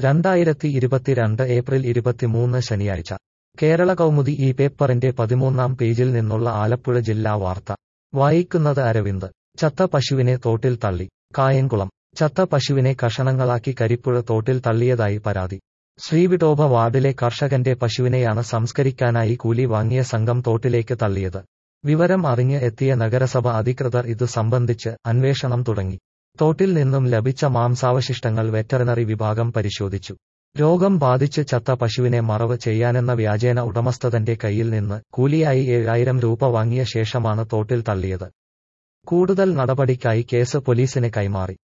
രണ്ടായിരത്തി ഇരുപത്തിരണ്ട് ഏപ്രിൽ ഇരുപത്തിമൂന്ന് ശനിയാഴ്ച കേരള കൗമുദി ഈ പേപ്പറിന്റെ പതിമൂന്നാം പേജിൽ നിന്നുള്ള ആലപ്പുഴ ജില്ലാ വാർത്ത വായിക്കുന്നത് അരവിന്ദ് ചത്ത പശുവിനെ തോട്ടിൽ തള്ളി കായംകുളം ചത്ത പശുവിനെ കഷണങ്ങളാക്കി കരിപ്പുഴ തോട്ടിൽ തള്ളിയതായി പരാതി ശ്രീവിടോബ വാർഡിലെ കർഷകന്റെ പശുവിനെയാണ് സംസ്കരിക്കാനായി കൂലി വാങ്ങിയ സംഘം തോട്ടിലേക്ക് തള്ളിയത് വിവരം അറിഞ്ഞ് എത്തിയ നഗരസഭ അധികൃതർ ഇതു സംബന്ധിച്ച് അന്വേഷണം തുടങ്ങി തോട്ടിൽ നിന്നും ലഭിച്ച മാംസാവശിഷ്ടങ്ങൾ വെറ്ററിനറി വിഭാഗം പരിശോധിച്ചു രോഗം ബാധിച്ച് ചത്ത പശുവിനെ മറവ് ചെയ്യാനെന്ന വ്യാജേന ഉടമസ്ഥതന്റെ കയ്യിൽ നിന്ന് കൂലിയായി ഏഴായിരം രൂപ വാങ്ങിയ ശേഷമാണ് തോട്ടിൽ തള്ളിയത് കൂടുതൽ നടപടിക്കായി കേസ് പോലീസിന് കൈമാറി